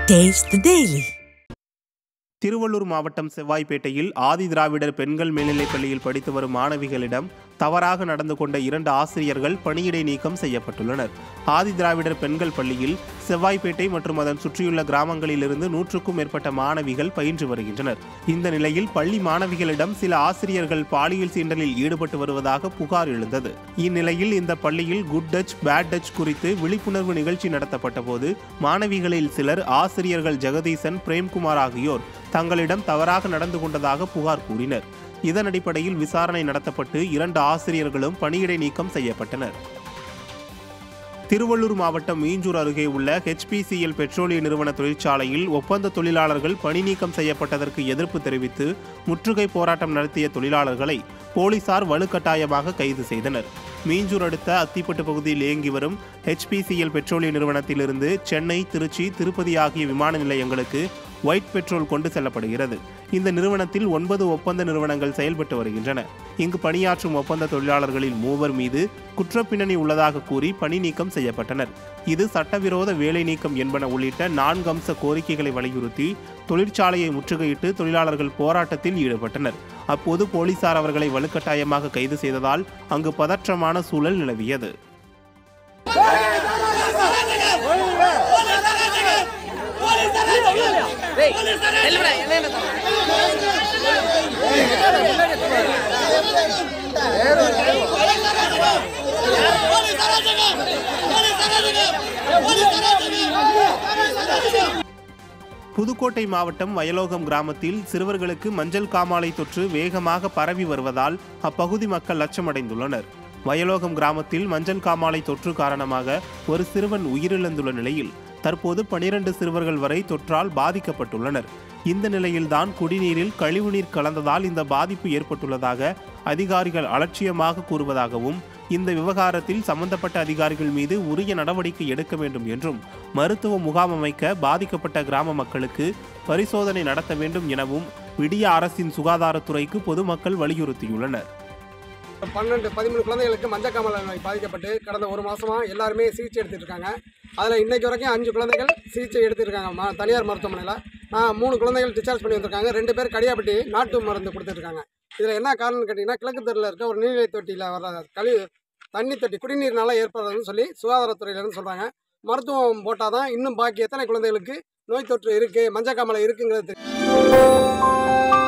Taste the Daily. Tiruvallur மாவட்டம் செவ்வாய்ப்பேட்டையில் ஆதி திராவிடர் பெண்கள் மேல்நிலைப் பள்ளியில் படித்து வரும் மாணவிகளிடம் தவறாக நடந்து கொண்ட இரண்டு ஆசிரியர்கள் பணியிடை நீக்கம் செய்யப்பட்டுள்ளனர் ஆதி திராவிடர் பெண்கள் பள்ளியில் செவ்வாய்ப்பேட்டை மற்றும் அதன் சுற்றியுள்ள கிராமங்களிலிருந்து நூற்றுக்கும் மேற்பட்ட மாணவிகள் பயின்று வருகின்றனர் இந்த நிலையில் பள்ளி மாணவிகளிடம் சில ஆசிரியர்கள் பாலியல் சீண்டலில் ஈடுபட்டு வருவதாக புகார் எழுந்தது இந்நிலையில் இந்த பள்ளியில் குட் டச் பேட் டச் குறித்து விழிப்புணர்வு நிகழ்ச்சி நடத்தப்பட்ட போது மாணவிகளில் சிலர் ஆசிரியர்கள் ஜெகதீசன் பிரேம்குமார் ஆகியோர் தங்களிடம் தவறாக நடந்து கொண்டதாக புகார் கூறினர் இதன் அடிப்படையில் விசாரணை நடத்தப்பட்டு இரண்டு ஆசிரியர்களும் பணியிடை நீக்கம் செய்யப்பட்டனர் திருவள்ளூர் மாவட்டம் மீஞ்சூர் அருகே உள்ள ஹெச்பிசிஎல் பெட்ரோலிய நிறுவன தொழிற்சாலையில் ஒப்பந்த தொழிலாளர்கள் பணி நீக்கம் செய்யப்பட்டதற்கு எதிர்ப்பு தெரிவித்து முற்றுகை போராட்டம் நடத்திய தொழிலாளர்களை போலீசார் வலுக்கட்டாயமாக கைது செய்தனர் மீஞ்சூர் அடுத்த அத்திப்பட்டு பகுதியில் இயங்கி வரும் ஹெச்பிசிஎல் பெட்ரோலிய நிறுவனத்திலிருந்து சென்னை திருச்சி திருப்பதி ஆகிய விமான நிலையங்களுக்கு ஒயிட் பெட்ரோல் கொண்டு செல்லப்படுகிறது இந்த நிறுவனத்தில் ஒன்பது ஒப்பந்த நிறுவனங்கள் செயல்பட்டு வருகின்றன இங்கு பணியாற்றும் ஒப்பந்த தொழிலாளர்களில் மூவர் மீது குற்றப்பின்னணி உள்ளதாக கூறி பணி நீக்கம் செய்யப்பட்டனர் இது சட்டவிரோத வேலை நீக்கம் என்பன உள்ளிட்ட நான்கு அம்ச கோரிக்கைகளை வலியுறுத்தி தொழிற்சாலையை முற்றுகையிட்டு தொழிலாளர்கள் போராட்டத்தில் ஈடுபட்டனர் அப்போது போலீசார் அவர்களை வலுக்கட்டாயமாக கைது செய்ததால் அங்கு பதற்றமான சூழல் நிலவியது புதுக்கோட்டை மாவட்டம் வயலோகம் கிராமத்தில் சிறுவர்களுக்கு மஞ்சள் காமாலை தொற்று வேகமாக பரவி வருவதால் அப்பகுதி மக்கள் அச்சமடைந்துள்ளனர் வயலோகம் கிராமத்தில் மஞ்சள் காமாலை தொற்று காரணமாக ஒரு சிறுவன் உயிரிழந்துள்ள நிலையில் தற்போது பனிரெண்டு சிறுவர்கள் வரை தொற்றால் பாதிக்கப்பட்டுள்ளனர் இந்த நிலையில்தான் குடிநீரில் கழிவுநீர் கலந்ததால் இந்த பாதிப்பு ஏற்பட்டுள்ளதாக அதிகாரிகள் அலட்சியமாக கூறுவதாகவும் இந்த விவகாரத்தில் சம்பந்தப்பட்ட அதிகாரிகள் மீது உரிய நடவடிக்கை எடுக்க வேண்டும் என்றும் மருத்துவ முகாம் அமைக்க பாதிக்கப்பட்ட கிராம மக்களுக்கு பரிசோதனை நடத்த வேண்டும் எனவும் விடிய அரசின் சுகாதாரத்துறைக்கு பொதுமக்கள் வலியுறுத்தியுள்ளனர் பன்னெண்டு பதிமூணு குழந்தைகளுக்கு மஞ்சக்காமலை நோய் பாதிக்கப்பட்டு கடந்த ஒரு மாசமா எல்லாருமே சிகிச்சை எடுத்துட்டு இருக்காங்க அதில் இன்னைக்கு வரைக்கும் அஞ்சு குழந்தைகள் சிகிச்சை எடுத்துட்டு இருக்காங்க ம தனியார் மருத்துவமனையில் மூணு குழந்தைகள் டிஸ்சார்ஜ் பண்ணி வந்திருக்காங்க ரெண்டு பேர் கடியாப்பட்டி நாட்டு மருந்து கொடுத்துட்ருக்காங்க இதில் என்ன காரணம்னு கேட்டிங்கன்னா கிழக்கு தெருவில் இருக்க ஒரு நீர்நிலை தொட்டியில் வர கழிவு தண்ணி தொட்டி குடிநீர்னால ஏற்படுறதுன்னு சொல்லி சுகாதாரத்துறையிலேருந்து சொல்கிறாங்க மருத்துவம் போட்டால் தான் இன்னும் பாக்கி எத்தனை குழந்தைகளுக்கு நோய் தொற்று இருக்குது மஞ்சக்காமலை இருக்குங்கிறது தெரியும்